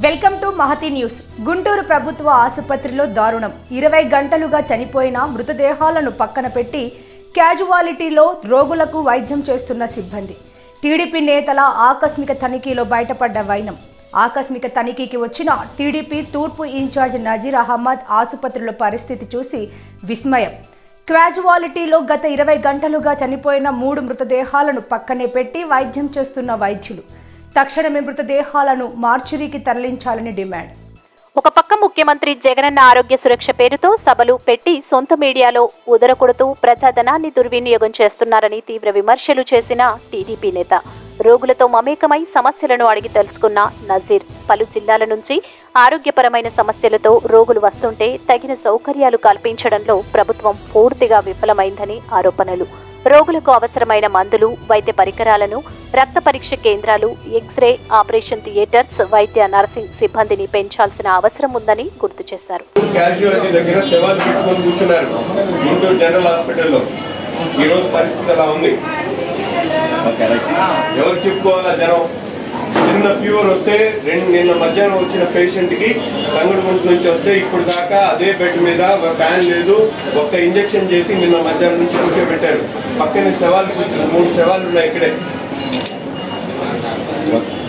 welcome to Mahathi news Guntur ప్రభుత్వ ఆసుపత్రిలో దారుణం ఇరవై గంటలుగా చనిపోయిన మృతదేహాలను పక్కన పెట్టి క్యాజువాలిటీలో రోగులకు వైద్యం చేస్తున్న సిబ్బంది టీడీపీ నేతల ఆకస్మిక తనిఖీలో బయటపడ్డ వైనం ఆకస్మిక తనిఖీకి వచ్చిన టీడీపీ తూర్పు ఇన్ఛార్జ్ నజీర్ అహ్మద్ ఆసుపత్రిలో పరిస్థితి చూసి విస్మయం క్వాజువాలిటీలో గత ఇరవై గంటలుగా చనిపోయిన మూడు మృతదేహాలను పక్కనే పెట్టి వైద్యం చేస్తున్న వైద్యులు తక్షణమే మృతదేహాలను మార్చురీకి తరలించాలని డిమాండ్ ఒక పక్క ముఖ్యమంత్రి జగనన్న ఆరోగ్య సురక్ష పేరుతో సభలు పెట్టి సొంత మీడియాలో ఉదరకొడుతూ ప్రజాధనాన్ని దుర్వినియోగం చేస్తున్నారని తీవ్ర విమర్శలు చేసిన టీడీపీ నేత రోగులతో మమేకమై సమస్యలను అడిగి తెలుసుకున్న నజీర్ పలు జిల్లాల నుంచి ఆరోగ్యపరమైన సమస్యలతో రోగులు వస్తుంటే తగిన సౌకర్యాలు కల్పించడంలో ప్రభుత్వం పూర్తిగా విఫలమైందని ఆరోపణలు రోగులకు అవసరమైన మందులు వైద్య పరికరాలను రక్త పరీక్ష కేంద్రాలు ఎక్స్రే ఆపరేషన్ థియేటర్స్ వైద్య నర్సింగ్ సిబ్బందిని పెంచాల్సిన అవసరం ఉందని గుర్తు చేశారు క్యాజువాలిటీ దగ్గర శవాలు పెట్టుకొని కూర్చున్నారు గుంటూరు జనరల్ హాస్పిటల్లో ఈ రోజు పరిస్థితి అలా ఉంది ఎవరు చెప్పుకోవాలా జనం చిన్న ఫీవర్ వస్తే రెండు నిన్న మధ్యాహ్నం వచ్చిన పేషెంట్ కి సంగడిగుంట నుంచి వస్తే ఇప్పుడు దాకా అదే బెడ్ మీద ఒక ఫ్యాన్ లేదు ఒక్క ఇంజెక్షన్ చేసి నిన్న మధ్యాహ్నం నుంచి కూర్చోబెట్టారు పక్కనే శవాలు కూర్చున్నారు మూడు శవాలు ఉన్నాయి ఇక్కడే